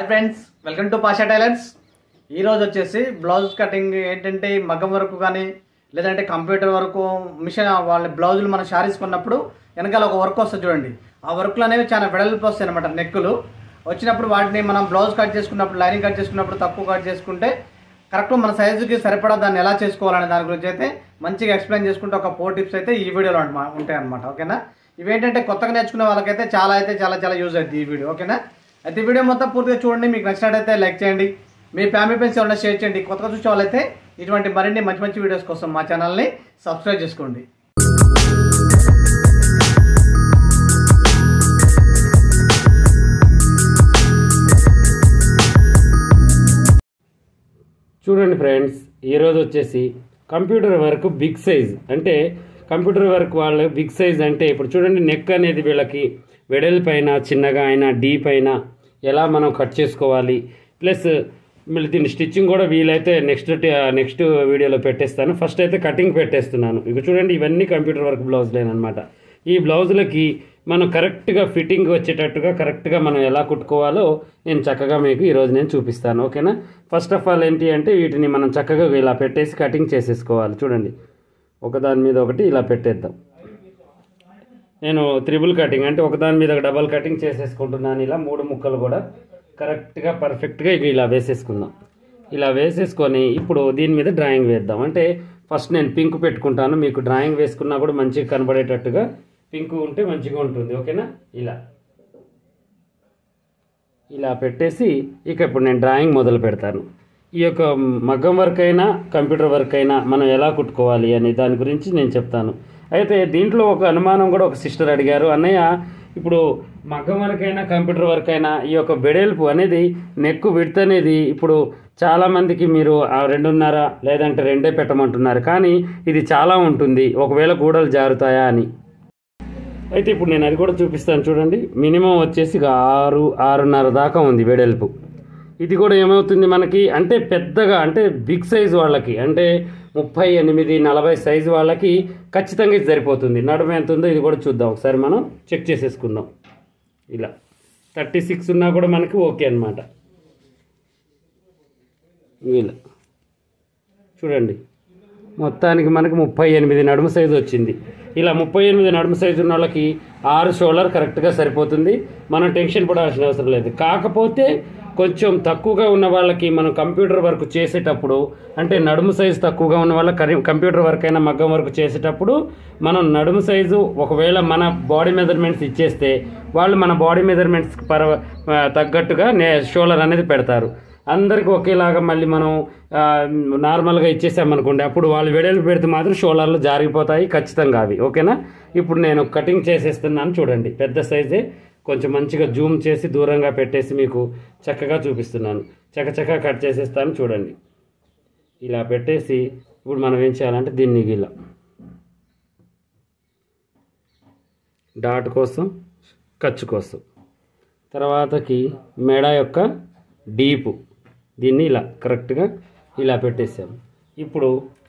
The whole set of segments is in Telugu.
Hi friends welcome to Pasha tailors ఈ రోజు వచ్చేసి బ్లౌజ్ కటింగ్ ఏంటంటే ఈ మగ్గం వరకు కానీ లేదంటే కంప్యూటర్ వరకు మిషన్ వాళ్ళ బ్లౌజులు మనం శారీస్ కొన్నప్పుడు వెనకాల ఒక వర్క్ వస్తుంది చూడండి ఆ వర్క్లు అనేవి చాలా వెడల్పు వస్తాయి అనమాట నెక్కులు వచ్చినప్పుడు వాటిని మనం బ్లౌజ్ కట్ చేసుకున్నప్పుడు లైనింగ్ కట్ చేసుకున్నప్పుడు తక్కువ కట్ చేసుకుంటే కరెక్ట్ మన సైజుకి సరిపడా దాన్ని ఎలా చేసుకోవాలనే దాని గురించి అయితే మంచిగా ఎక్స్ప్లెయిన్ చేసుకుంటే ఒక ఫోర్ టిప్స్ అయితే ఈ వీడియోలో అంట- ఉంటాయి అనమాట ఓకేనా ఇవేంటంటే కొత్తగా నేర్చుకునే వాళ్ళకైతే చాలా అయితే చాలా చాలా యూజ్ అవుతుంది ఈ వీడియో ఓకేనా అయితే ఈ వీడియో మొత్తం పూర్తిగా చూడండి మీకు నచ్చినట్టయితే లైక్ చేయండి మీ ఫ్యామిలీ ఫ్రెండ్స్ ఎవరైనా షేర్ చేయండి కొత్తగా చూసే వాళ్ళైతే ఇటువంటి మరిన్ని మంచి మంచి వీడియోస్ కోసం మా ఛానల్ని సబ్స్క్రైబ్ చేసుకోండి చూడండి ఫ్రెండ్స్ ఈరోజు వచ్చేసి కంప్యూటర్ వర్క్ బిగ్ సైజ్ అంటే కంప్యూటర్ వర్క్ వాళ్ళు బిగ్ సైజ్ అంటే ఇప్పుడు చూడండి నెక్ అనేది వీళ్ళకి వెడల్పైన చిన్నగా అయినా డీప్ అయినా ఎలా మనం కట్ చేసుకోవాలి ప్లస్ మళ్ళీ దీని స్టిచ్చింగ్ కూడా వీలైతే నెక్స్ట్ నెక్స్ట్ వీడియోలో పెట్టేస్తాను ఫస్ట్ అయితే కటింగ్ పెట్టేస్తున్నాను ఇక చూడండి ఇవన్నీ కంప్యూటర్ వర్క్ బ్లౌజ్లేనమాట ఈ బ్లౌజులకి మనం కరెక్ట్గా ఫిట్టింగ్ వచ్చేటట్టుగా కరెక్ట్గా మనం ఎలా కుట్టుకోవాలో నేను చక్కగా మీకు ఈరోజు నేను చూపిస్తాను ఓకేనా ఫస్ట్ ఆఫ్ ఆల్ ఏంటి అంటే వీటిని మనం చక్కగా ఇలా పెట్టేసి కటింగ్ చేసేసుకోవాలి చూడండి ఒకదాని మీద ఒకటి ఇలా పెట్టేద్దాం నేను త్రిబుల్ కటింగ్ అంటే ఒకదాని మీద ఒక డబల్ కటింగ్ చేసేసుకుంటున్నాను ఇలా మూడు ముక్కలు కూడా కరెక్ట్గా పర్ఫెక్ట్గా ఇక ఇలా వేసేసుకుందాం ఇలా వేసేసుకొని ఇప్పుడు దీని మీద డ్రాయింగ్ వేద్దాం అంటే ఫస్ట్ నేను పింక్ పెట్టుకుంటాను మీకు డ్రాయింగ్ వేసుకున్నా కూడా మంచిగా కనబడేటట్టుగా పింక్ ఉంటే మంచిగా ఉంటుంది ఓకేనా ఇలా ఇలా పెట్టేసి ఇక ఇప్పుడు నేను డ్రాయింగ్ మొదలు పెడతాను ఈ యొక్క మగ్గం వర్క్ అయినా కంప్యూటర్ వర్క్ అయినా మనం ఎలా కుట్టుకోవాలి అనే దాని గురించి నేను చెప్తాను అయితే దీంట్లో ఒక అనుమానం కూడా ఒక సిస్టర్ అడిగారు అన్నయ్య ఇప్పుడు మగ్గం వర్క్ అయినా కంప్యూటర్ వర్క్ అయినా ఈ యొక్క బెడెల్పు అనేది నెక్ విడత అనేది ఇప్పుడు చాలామందికి మీరు ఆ రెండున్నర లేదంటే రెండే పెట్టమంటున్నారు కానీ ఇది చాలా ఉంటుంది ఒకవేళ గూడలు జారుతాయా అని అయితే ఇప్పుడు నేను అది కూడా చూపిస్తాను చూడండి మినిమం వచ్చేసి ఇక ఆరు ఆరున్నర దాకా ఉంది వెడల్పు ఇది కూడా ఏమవుతుంది మనకి అంటే పెద్దగా అంటే బిగ్ సైజ్ వాళ్ళకి అంటే ముప్పై ఎనిమిది నలభై సైజు వాళ్ళకి ఖచ్చితంగా ఇది సరిపోతుంది నడుమ ఎంత ఉందో ఇది కూడా చూద్దాం ఒకసారి మనం చెక్ చేసేసుకుందాం ఇలా థర్టీ సిక్స్ ఉన్నా కూడా మనకి ఓకే అనమాట ఇలా చూడండి మొత్తానికి మనకి ముప్పై ఎనిమిది నడుము సైజు వచ్చింది ఇలా ముప్పై ఎనిమిది నడుము సైజు ఉన్న వాళ్ళకి ఆరు షోల్డర్ కరెక్ట్గా సరిపోతుంది మనం టెన్షన్ పడాల్సిన అవసరం లేదు కాకపోతే కొంచెం తక్కువగా ఉన్న వాళ్ళకి మనం కంప్యూటర్ వర్క్ చేసేటప్పుడు అంటే నడుము సైజు తక్కువగా ఉన్న వాళ్ళ కంప్యూటర్ వర్క్ అయినా మగ్గం వర్క్ చేసేటప్పుడు మనం నడుము సైజు ఒకవేళ మన బాడీ మెజర్మెంట్స్ ఇచ్చేస్తే వాళ్ళు మన బాడీ మెజర్మెంట్స్ పర ఆ, తగ్గట్టుగా నే షోల్డర్ అనేది పెడతారు అందరికి ఒకేలాగా మళ్ళీ మనం ఆ, నార్మల్గా ఇచ్చేసామనుకోండి అప్పుడు వాళ్ళు వెడల్పు పెడితే మాత్రం షోల్డర్లు జారిపోతాయి ఖచ్చితంగా అవి ఓకేనా ఇప్పుడు నేను కటింగ్ చేసేస్తున్నాను చూడండి పెద్ద సైజే కొంచెం మంచిగా జూమ్ చేసి దూరంగా పెట్టేసి మీకు చక్కగా చూపిస్తున్నాను చకచకా కట్ చేసేస్తాను చూడండి ఇలా పెట్టేసి ఇప్పుడు మనం ఏం చేయాలంటే దీన్ని ఇలా డాట్ కోసం ఖర్చు కోసం తర్వాతకి మెడ యొక్క డీపు దీన్ని ఇలా కరెక్ట్గా ఇలా పెట్టేసాము ఇప్పుడు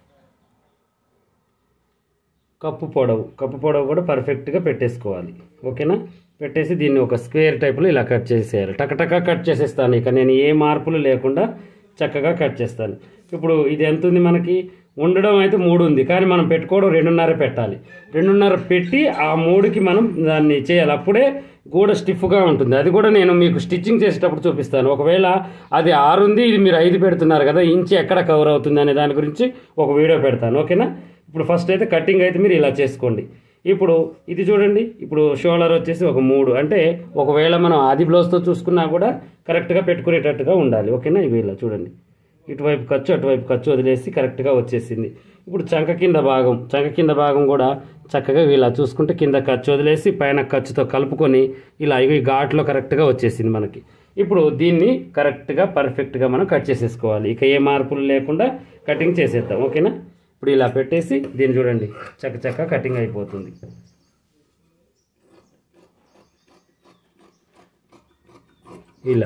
కప్పు పొడవు కప్పు పొడవు కూడా పర్ఫెక్ట్గా పెట్టేసుకోవాలి ఓకేనా పెట్టేసి దీన్ని ఒక స్క్వేర్ టైప్లో ఇలా కట్ చేసేయాలి టకటక కట్ చేసేస్తాను ఇక నేను ఏ మార్పులు లేకుండా చక్కగా కట్ చేస్తాను ఇప్పుడు ఇది ఎంత ఉంది మనకి ఉండడం అయితే మూడు ఉంది కానీ మనం పెట్టుకోవడం రెండున్నర పెట్టాలి రెండున్నర పెట్టి ఆ మూడుకి మనం దాన్ని చేయాలి అప్పుడే గోడ స్టిఫ్గా ఉంటుంది అది కూడా నేను మీకు స్టిచ్చింగ్ చేసేటప్పుడు చూపిస్తాను ఒకవేళ అది ఆరు ఉంది ఇది మీరు ఐదు పెడుతున్నారు కదా ఇంచి ఎక్కడ కవర్ అవుతుంది అనే దాని గురించి ఒక వీడియో పెడతాను ఓకేనా ఇప్పుడు ఫస్ట్ అయితే కటింగ్ అయితే మీరు ఇలా చేసుకోండి ఇప్పుడు ఇది చూడండి ఇప్పుడు షోల్డర్ వచ్చేసి ఒక మూడు అంటే ఒకవేళ మనం ఆది బ్లౌజ్తో చూసుకున్నా కూడా కరెక్ట్గా పెట్టుకునేటట్టుగా ఉండాలి ఓకేనా ఇవి ఇలా చూడండి ఇటువైపు ఖర్చు అటువైపు ఖర్చు వదిలేసి కరెక్ట్గా వచ్చేసింది ఇప్పుడు చంక కింద భాగం చంక కింద భాగం కూడా చక్కగా ఇలా చూసుకుంటే కింద ఖర్చు వదిలేసి పైన ఖర్చుతో కలుపుకొని ఇలా ఇవి ఘాట్లో కరెక్ట్గా వచ్చేసింది మనకి ఇప్పుడు దీన్ని కరెక్ట్గా పర్ఫెక్ట్గా మనం కట్ చేసేసుకోవాలి ఇక ఏ మార్పులు లేకుండా కటింగ్ చేసేద్దాం ఓకేనా ఇప్పుడు ఇలా పెట్టేసి దీన్ని చూడండి చక్క చక్క కటింగ్ అయిపోతుంది ఇలా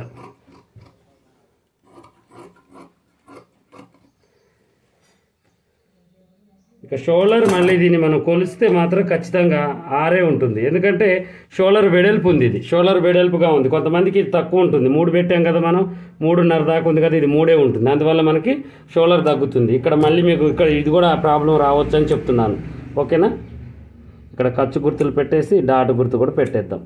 ఇక షోల్డర్ మళ్ళీ దీన్ని మనం కొలిస్తే మాత్రం ఖచ్చితంగా ఆరే ఉంటుంది ఎందుకంటే షోల్డర్ వెడల్పు ఉంది ఇది షోల్డర్ వెడల్పుగా ఉంది కొంతమందికి ఇది తక్కువ ఉంటుంది మూడు పెట్టాం కదా మనం మూడున్నర దాకా ఉంది కదా ఇది మూడే ఉంటుంది అందువల్ల మనకి షోల్డర్ తగ్గుతుంది ఇక్కడ మళ్ళీ మీకు ఇక్కడ ఇది కూడా ప్రాబ్లం రావచ్చు అని చెప్తున్నాను ఓకేనా ఇక్కడ ఖర్చు గుర్తులు పెట్టేసి డాట్ గుర్తు కూడా పెట్టేద్దాం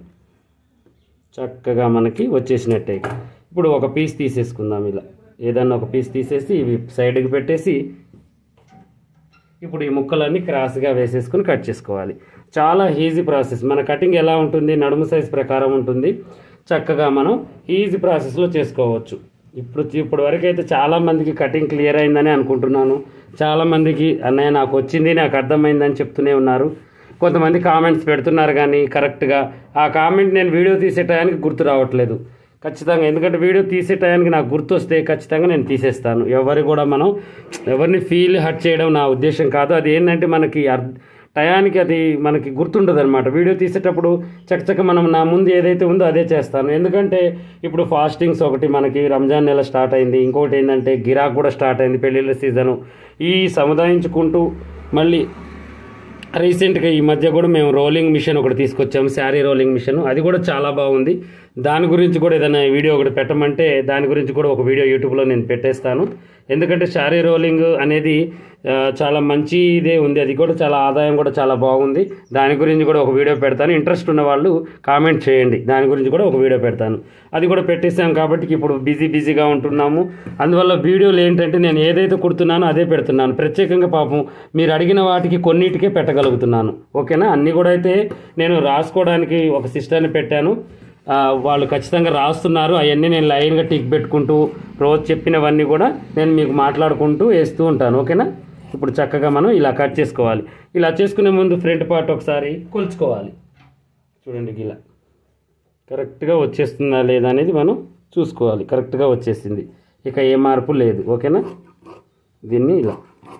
చక్కగా మనకి వచ్చేసినట్టే ఇక. ఇప్పుడు ఒక పీస్ తీసేసుకుందాం ఇలా ఏదన్నా ఒక పీస్ తీసేసి ఇవి సైడ్కి పెట్టేసి ఇప్పుడు ఈ ముక్కలన్నీ క్రాస్గా వేసేసుకుని కట్ చేసుకోవాలి చాలా ఈజీ ప్రాసెస్ మన కటింగ్ ఎలా ఉంటుంది నడుము సైజ్ ప్రకారం ఉంటుంది చక్కగా మనం ఈజీ ప్రాసెస్లో చేసుకోవచ్చు ఇప్పుడు ఇప్పటి వరకు అయితే చాలామందికి కటింగ్ క్లియర్ అయిందని అనుకుంటున్నాను చాలామందికి అన్నయ్య నాకు వచ్చింది నాకు అర్థమైందని చెప్తూనే ఉన్నారు కొంతమంది కామెంట్స్ పెడుతున్నారు కానీ కరెక్ట్గా ఆ కామెంట్ నేను వీడియో తీసే టయానికి గుర్తు రావట్లేదు ఖచ్చితంగా ఎందుకంటే వీడియో తీసే టయానికి నాకు గుర్తు వస్తే ఖచ్చితంగా నేను తీసేస్తాను ఎవరి కూడా మనం ఎవరిని ఫీల్ హర్ట్ చేయడం నా ఉద్దేశం కాదు అది ఏంటంటే మనకి అర్- టయానికి అది మనకి గుర్తుండదు అనమాట వీడియో తీసేటప్పుడు చకచక మనం నా ముందు ఏదైతే ఉందో అదే చేస్తాను ఎందుకంటే ఇప్పుడు ఫాస్టింగ్స్ ఒకటి మనకి రంజాన్ నెల స్టార్ట్ అయింది ఇంకోటి ఏంటంటే గిరాక్ కూడా స్టార్ట్ అయింది పెళ్ళిళ్ళ సీజను ఈ సముదాయించుకుంటూ మళ్ళీ రీసెంట్గా ఈ మధ్య కూడా మేము రోలింగ్ మిషన్ ఒకటి తీసుకొచ్చాము శారీ రోలింగ్ మిషన్ అది కూడా చాలా బాగుంది దాని గురించి కూడా ఏదైనా వీడియో ఒకటి పెట్టమంటే దాని గురించి కూడా ఒక వీడియో యూట్యూబ్లో నేను పెట్టేస్తాను ఎందుకంటే శారీ రోలింగ్ అనేది ఆ, చాలా మంచి ఇదే ఉంది అది కూడా చాలా ఆదాయం కూడా చాలా బాగుంది దాని గురించి కూడా ఒక వీడియో పెడతాను ఇంట్రెస్ట్ ఉన్న వాళ్ళు కామెంట్ చేయండి దాని గురించి కూడా ఒక వీడియో పెడతాను అది కూడా పెట్టేసాం కాబట్టి ఇప్పుడు బిజీ బిజీగా ఉంటున్నాము అందువల్ల వీడియోలు ఏంటంటే నేను ఏదైతే కుడుతున్నానో అదే పెడుతున్నాను ప్రత్యేకంగా పాపం మీరు అడిగిన వాటికి కొన్నిటికే పెట్టగలుగుతున్నాను ఓకేనా అన్నీ కూడా అయితే నేను రాసుకోవడానికి ఒక సిస్టర్ని పెట్టాను ఆ, వాళ్ళు ఖచ్చితంగా రాస్తున్నారు అవన్నీ నేను లైన్గా టిక్ పెట్టుకుంటూ రోజు చెప్పినవన్నీ కూడా నేను మీకు మాట్లాడుకుంటూ వేస్తూ ఉంటాను ఓకేనా ఇప్పుడు చక్కగా మనం ఇలా కట్ చేసుకోవాలి ఇలా చేసుకునే ముందు ఫ్రంట్ పార్ట్ ఒకసారి కొలుచుకోవాలి చూడండి ఇలా కరెక్ట్గా వచ్చేస్తుందా లేదా అనేది మనం చూసుకోవాలి కరెక్ట్గా వచ్చేసింది ఇక ఏ మార్పు లేదు ఓకేనా దీన్ని ఇలా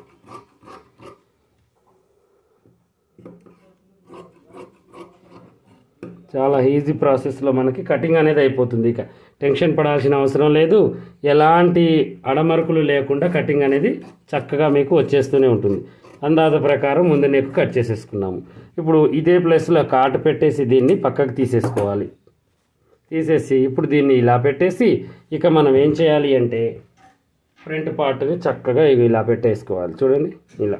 చాలా ఈజీ ప్రాసెస్లో మనకి కటింగ్ అనేది అయిపోతుంది ఇక టెన్షన్ పడాల్సిన అవసరం లేదు ఎలాంటి అడమరుకులు లేకుండా కటింగ్ అనేది చక్కగా మీకు వచ్చేస్తూనే ఉంటుంది అందాజ ప్రకారం ముందు నెక్ కట్ చేసేసుకున్నాము ఇప్పుడు ఇదే ప్లేస్లో కాటు పెట్టేసి దీన్ని పక్కకు తీసేసుకోవాలి తీసేసి ఇప్పుడు దీన్ని ఇలా పెట్టేసి ఇక మనం ఏం చేయాలి అంటే ఫ్రంట్ పార్ట్ని చక్కగా ఇగ ఇలా పెట్టేసుకోవాలి చూడండి ఇలా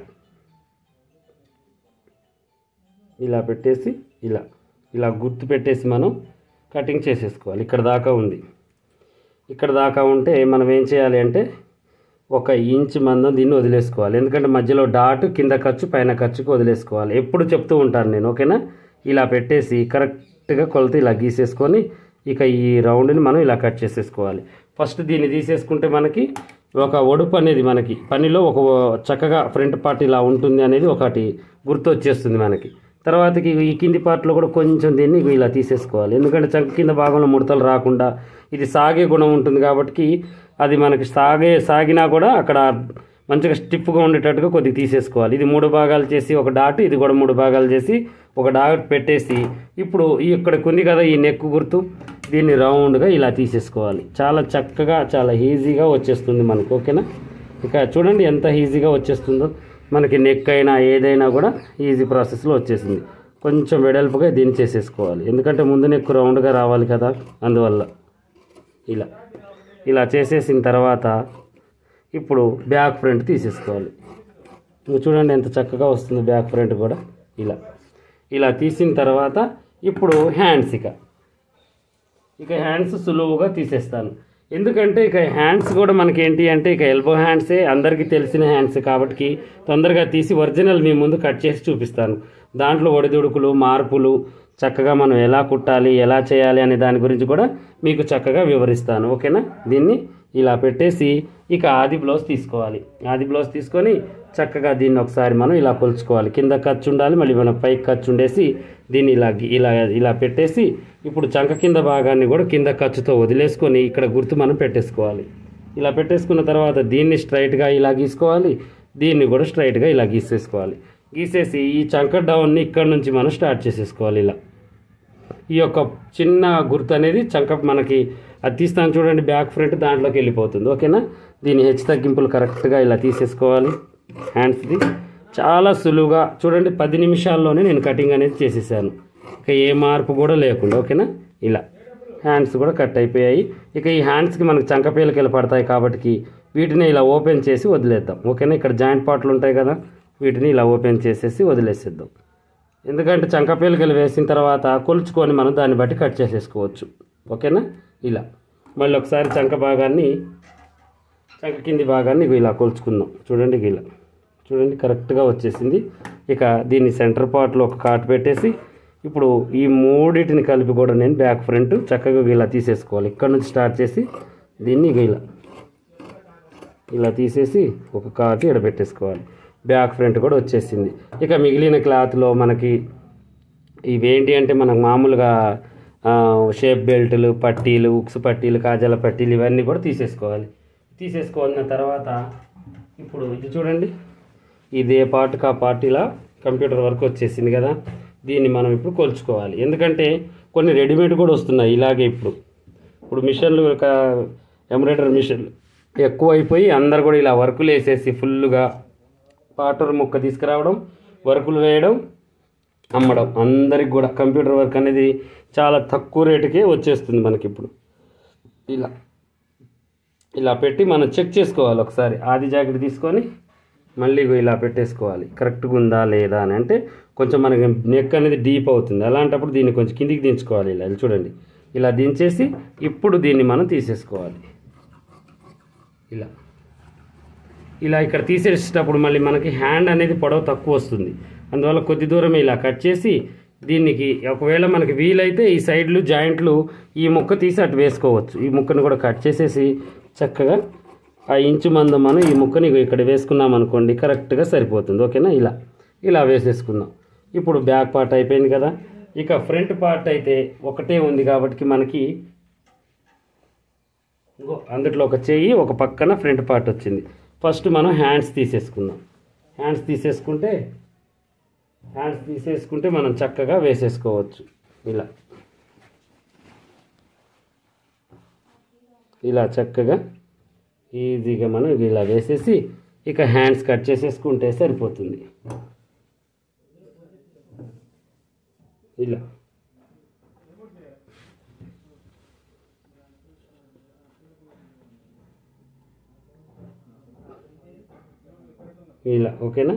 ఇలా పెట్టేసి ఇలా ఇలా గుర్తు పెట్టేసి మనం కటింగ్ చేసేసుకోవాలి ఇక్కడ దాకా ఉంది ఇక్కడ దాకా ఉంటే మనం ఏం చేయాలి అంటే ఒక ఇంచ్ మందం దీన్ని వదిలేసుకోవాలి ఎందుకంటే మధ్యలో డాట్ కింద ఖర్చు పైన ఖర్చుకు వదిలేసుకోవాలి ఎప్పుడు చెప్తూ ఉంటాను నేను ఓకేనా ఇలా పెట్టేసి కరెక్ట్గా కొలత ఇలా గీసేసుకొని ఇక ఈ రౌండ్ని మనం ఇలా కట్ చేసేసుకోవాలి ఫస్ట్ దీన్ని తీసేసుకుంటే మనకి ఒక ఒడుపు అనేది మనకి పనిలో ఒక చక్కగా ఫ్రంట్ పార్ట్ ఇలా ఉంటుంది అనేది ఒకటి గుర్తు వచ్చేస్తుంది మనకి తర్వాతకి ఈ కింది పార్ట్లో కూడా కొంచెం దీన్ని ఇలా తీసేసుకోవాలి ఎందుకంటే చంక కింద భాగంలో ముడతలు రాకుండా ఇది సాగే గుణం ఉంటుంది కాబట్టి అది మనకి సాగే సాగినా కూడా అక్కడ మంచిగా స్టిఫ్గా ఉండేటట్టుగా కొద్దిగా తీసేసుకోవాలి ఇది మూడు భాగాలు చేసి ఒక డాట్ ఇది కూడా మూడు భాగాలు చేసి ఒక డాట్ పెట్టేసి ఇప్పుడు ఈ ఇక్కడ ఉంది కదా ఈ నెక్ గుర్తు దీన్ని రౌండ్గా ఇలా తీసేసుకోవాలి చాలా చక్కగా చాలా ఈజీగా వచ్చేస్తుంది మనకు ఓకేనా ఇక చూడండి ఎంత ఈజీగా వచ్చేస్తుందో మనకి నెక్ అయినా ఏదైనా కూడా ఈజీ ప్రాసెస్లో వచ్చేసింది కొంచెం వెడల్పుగా దీన్ని చేసేసుకోవాలి ఎందుకంటే ముందు నెక్ రౌండ్గా రావాలి కదా అందువల్ల ఇలా ఇలా చేసేసిన తర్వాత ఇప్పుడు బ్యాక్ ఫ్రంట్ తీసేసుకోవాలి ఇంక చూడండి ఎంత చక్కగా వస్తుంది బ్యాక్ ఫ్రంట్ కూడా ఇలా ఇలా తీసిన తర్వాత ఇప్పుడు హ్యాండ్స్ ఇక ఇక హ్యాండ్స్ సులువుగా తీసేస్తాను ఎందుకంటే ఇక హ్యాండ్స్ కూడా మనకి ఏంటి అంటే ఇక ఎల్బో హ్యాండ్సే అందరికీ తెలిసిన హ్యాండ్స్ కాబట్టి తొందరగా తీసి ఒరిజినల్ మీ ముందు కట్ చేసి చూపిస్తాను దాంట్లో ఒడిదుడుకులు మార్పులు చక్కగా మనం ఎలా కుట్టాలి ఎలా చేయాలి అనే దాని గురించి కూడా మీకు చక్కగా వివరిస్తాను ఓకేనా దీన్ని ఇలా పెట్టేసి ఇక ఆది బ్లౌజ్ తీసుకోవాలి ఆది బ్లౌజ్ తీసుకొని చక్కగా దీన్ని ఒకసారి మనం ఇలా కొలుచుకోవాలి కింద ఖర్చు ఉండాలి మళ్ళీ మనం పైకి ఖర్చు ఉండేసి దీన్ని ఇలా గి- ఇలా ఇలా పెట్టేసి ఇప్పుడు చంక కింద భాగాన్ని కూడా కింద ఖర్చుతో వదిలేసుకొని ఇక్కడ గుర్తు మనం పెట్టేసుకోవాలి ఇలా పెట్టేసుకున్న తర్వాత దీన్ని స్ట్రైట్గా ఇలా గీసుకోవాలి దీన్ని కూడా స్ట్రైట్గా ఇలా గీసేసుకోవాలి గీసేసి ఈ చంక డౌన్ని ఇక్కడ నుంచి మనం స్టార్ట్ చేసేసుకోవాలి ఇలా ఈ యొక్క చిన్న గుర్తు అనేది చంక మనకి అది తీస్తాను చూడండి బ్యాక్ ఫ్రంట్ దాంట్లోకి వెళ్ళిపోతుంది ఓకేనా దీని హెచ్చు తగ్గింపులు కరెక్ట్గా ఇలా తీసేసుకోవాలి హ్యాండ్స్ది చాలా సులువుగా చూడండి పది నిమిషాల్లోనే నేను కటింగ్ అనేది చేసేసాను ఇక ఏ మార్పు కూడా లేకుండా ఓకేనా ఇలా హ్యాండ్స్ కూడా కట్ అయిపోయాయి ఇక ఈ హ్యాండ్స్కి మనకు చంకపీలకెళ్ళి పడతాయి కాబట్టి వీటిని ఇలా ఓపెన్ చేసి వదిలేద్దాం ఓకేనా ఇక్కడ జాయింట్ పార్ట్లు ఉంటాయి కదా వీటిని ఇలా ఓపెన్ చేసేసి వదిలేసేద్దాం ఎందుకంటే చంకపీలకెళ్ళి వేసిన తర్వాత కొలుచుకొని మనం దాన్ని బట్టి కట్ చేసేసుకోవచ్చు ఓకేనా ఇలా మళ్ళీ ఒకసారి చంక భాగాన్ని చంక కింది భాగాన్ని ఇగో ఇలా కొలుచుకుందాం చూడండి ఇగ ఇలా చూడండి కరెక్ట్గా వచ్చేసింది ఇక దీన్ని సెంటర్ పార్ట్లో ఒక కాట్ పెట్టేసి ఇప్పుడు ఈ మూడింటిని కలిపి కూడా నేను బ్యాక్ ఫ్రంట్ చక్కగా ఇలా తీసేసుకోవాలి ఇక్కడ నుంచి స్టార్ట్ చేసి దీన్ని ఇగ ఇలా ఇలా తీసేసి ఒక కాటు ఇక్కడ పెట్టేసుకోవాలి బ్యాక్ ఫ్రంట్ కూడా వచ్చేసింది ఇక మిగిలిన క్లాత్లో మనకి ఇవేంటి అంటే మనకు మామూలుగా ఆ, షేప్ బెల్టులు పట్టీలు ఉక్స్ పట్టీలు కాజాల పట్టీలు ఇవన్నీ కూడా తీసేసుకోవాలి తీసేసుకున్న తర్వాత ఇప్పుడు ఇది చూడండి ఇది ఏ పార్ట్కి ఆ పార్ట్ ఇలా కంప్యూటర్ వరకు వచ్చేసింది కదా దీన్ని మనం ఇప్పుడు కొలుచుకోవాలి ఎందుకంటే కొన్ని రెడీమేడ్ కూడా వస్తున్నాయి ఇలాగే ఇప్పుడు ఇప్పుడు మిషన్లు ఒక ఎంబ్రాయిడరీ మిషన్లు ఎక్కువ అయిపోయి అందరు కూడా ఇలా వర్కులు వేసేసి ఫుల్గా పాటర్ ముక్క తీసుకురావడం వర్కులు వేయడం అమ్మడం అందరికి కూడా కంప్యూటర్ వర్క్ అనేది చాలా తక్కువ రేటుకే వచ్చేస్తుంది మనకి ఇప్పుడు ఇలా ఇలా పెట్టి మనం చెక్ చేసుకోవాలి ఒకసారి ఆది జాకెట్ తీసుకొని మళ్ళీ ఇగో ఇలా పెట్టేసుకోవాలి కరెక్ట్గా ఉందా లేదా అని అంటే కొంచెం మనకి నెక్ అనేది డీప్ అవుతుంది అలాంటప్పుడు దీన్ని కొంచెం కిందికి దించుకోవాలి ఇలా ఇలా చూడండి ఇలా దించేసి ఇప్పుడు దీన్ని మనం తీసేసుకోవాలి ఇలా ఇలా ఇక్కడ తీసేసేటప్పుడు మళ్ళీ మనకి హ్యాండ్ అనేది పొడవు తక్కువ వస్తుంది అందువల్ల కొద్ది దూరం ఇలా కట్ చేసి దీనికి ఒకవేళ మనకి వీలైతే ఈ సైడ్లు జాయింట్లు ఈ ముక్క తీసి అటు వేసుకోవచ్చు ఈ ముక్కను కూడా కట్ చేసేసి చక్కగా ఆ ఇంచు మందం మనం ఈ ముక్కని ఇగో ఇక్కడ వేసుకున్నాం అనుకోండి కరెక్ట్గా సరిపోతుంది ఓకేనా ఇలా ఇలా వేసేసుకుందాం ఇప్పుడు బ్యాక్ పార్ట్ అయిపోయింది కదా ఇక ఫ్రంట్ పార్ట్ అయితే ఒకటే ఉంది కాబట్టి మనకి ఇంకో అందుట్లో ఒక చెయ్యి ఒక పక్కన ఫ్రంట్ పార్ట్ వచ్చింది ఫస్ట్ మనం హ్యాండ్స్ తీసేసుకుందాం హ్యాండ్స్ తీసేసుకుంటే హ్యాండ్స్ తీసేసుకుంటే మనం చక్కగా వేసేసుకోవచ్చు ఇలా ఇలా చక్కగా ఈజీగా మనం ఇలా వేసేసి ఇక హ్యాండ్స్ కట్ చేసేసుకుంటే సరిపోతుంది ఇలా ఇలా ఓకేనా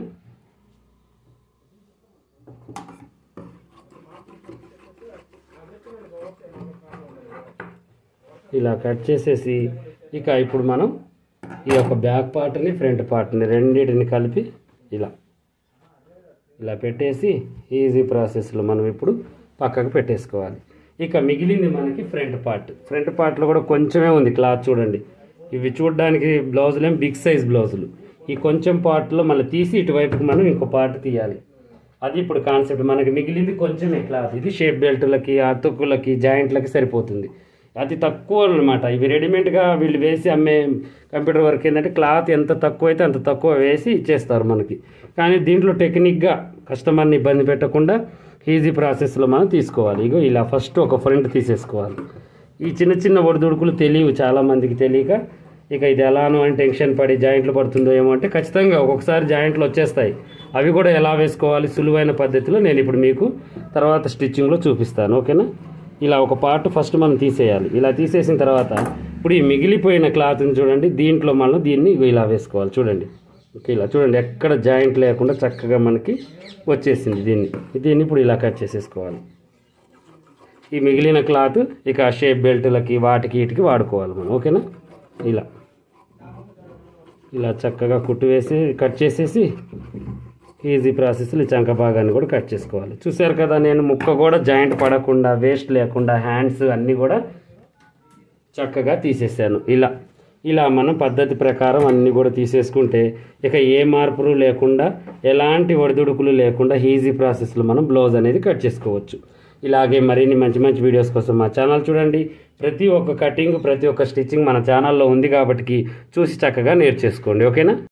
ఇలా కట్ చేసేసి ఇక ఇప్పుడు మనం ఈ యొక్క బ్యాక్ పార్ట్ని ఫ్రంట్ పార్ట్ని రెండింటిని కలిపి ఇలా ఇలా పెట్టేసి ఈజీ ప్రాసెస్లో మనం ఇప్పుడు పక్కకు పెట్టేసుకోవాలి ఇక మిగిలింది మనకి ఫ్రంట్ పార్ట్ ఫ్రంట్ పార్ట్లో కూడా కొంచెమే ఉంది క్లాత్ చూడండి ఇవి చూడడానికి బ్లౌజులు ఏం బిగ్ సైజ్ బ్లౌజులు ఈ కొంచెం పార్ట్లో మళ్ళీ తీసి ఇటువైపుకి మనం ఇంకో పార్ట్ తీయాలి అది ఇప్పుడు కాన్సెప్ట్ మనకి మిగిలింది కొంచెమే క్లాత్ ఇది షేప్ బెల్ట్లకి అతుకులకి జాయింట్లకి సరిపోతుంది అతి తక్కువ అనమాట ఇవి రెడీమేడ్గా వీళ్ళు వేసి అమ్మే కంప్యూటర్ వర్క్ ఏంటంటే క్లాత్ ఎంత తక్కువ అయితే అంత తక్కువ వేసి ఇచ్చేస్తారు మనకి కానీ దీంట్లో టెక్నిక్గా కస్టమర్ని ఇబ్బంది పెట్టకుండా ఈజీ ప్రాసెస్లో మనం తీసుకోవాలి ఇగో ఇలా ఫస్ట్ ఒక ఫ్రంట్ తీసేసుకోవాలి ఈ చిన్న చిన్న ఒడిదుడుకులు తెలియవు చాలామందికి తెలియక ఇక ఇది ఎలానో అని టెన్షన్ పడి జాయింట్లు పడుతుందో ఏమో అంటే ఖచ్చితంగా ఒక్కొక్కసారి జాయింట్లు వచ్చేస్తాయి అవి కూడా ఎలా వేసుకోవాలి సులువైన పద్ధతిలో నేను ఇప్పుడు మీకు తర్వాత స్టిచ్చింగ్లో చూపిస్తాను ఓకేనా ఇలా ఒక పార్ట్ ఫస్ట్ మనం తీసేయాలి ఇలా తీసేసిన తర్వాత ఇప్పుడు ఈ మిగిలిపోయిన క్లాత్ని చూడండి దీంట్లో మనం దీన్ని ఇగో ఇలా వేసుకోవాలి చూడండి ఓకే ఇలా చూడండి ఎక్కడ జాయింట్ లేకుండా చక్కగా మనకి వచ్చేసింది దీన్ని దీన్ని ఇప్పుడు ఇలా కట్ చేసేసుకోవాలి ఈ మిగిలిన క్లాత్ ఇక షేప్ బెల్ట్లకి వాటికి వీటికి వాడుకోవాలి మనం ఓకేనా ఇలా ఇలా చక్కగా కుట్టు వేసి కట్ చేసేసి ఈజీ ప్రాసెస్లో ఈ చంక భాగాన్ని కూడా కట్ చేసుకోవాలి చూసారు కదా నేను ముక్క కూడా జాయింట్ పడకుండా వేస్ట్ లేకుండా హ్యాండ్స్ అన్నీ కూడా చక్కగా తీసేసాను ఇలా ఇలా మనం పద్ధతి ప్రకారం అన్నీ కూడా తీసేసుకుంటే ఇక ఏ మార్పులు లేకుండా ఎలాంటి ఒడిదుడుకులు లేకుండా ఈజీ ప్రాసెస్లో మనం బ్లౌజ్ అనేది కట్ చేసుకోవచ్చు ఇలాగే మరిన్ని మంచి మంచి వీడియోస్ కోసం మా ఛానల్ చూడండి ప్రతి ఒక్క కటింగ్ ప్రతి ఒక్క స్టిచ్చింగ్ మన ఛానల్లో ఉంది కాబట్టి చూసి చక్కగా నేర్చేసుకోండి ఓకేనా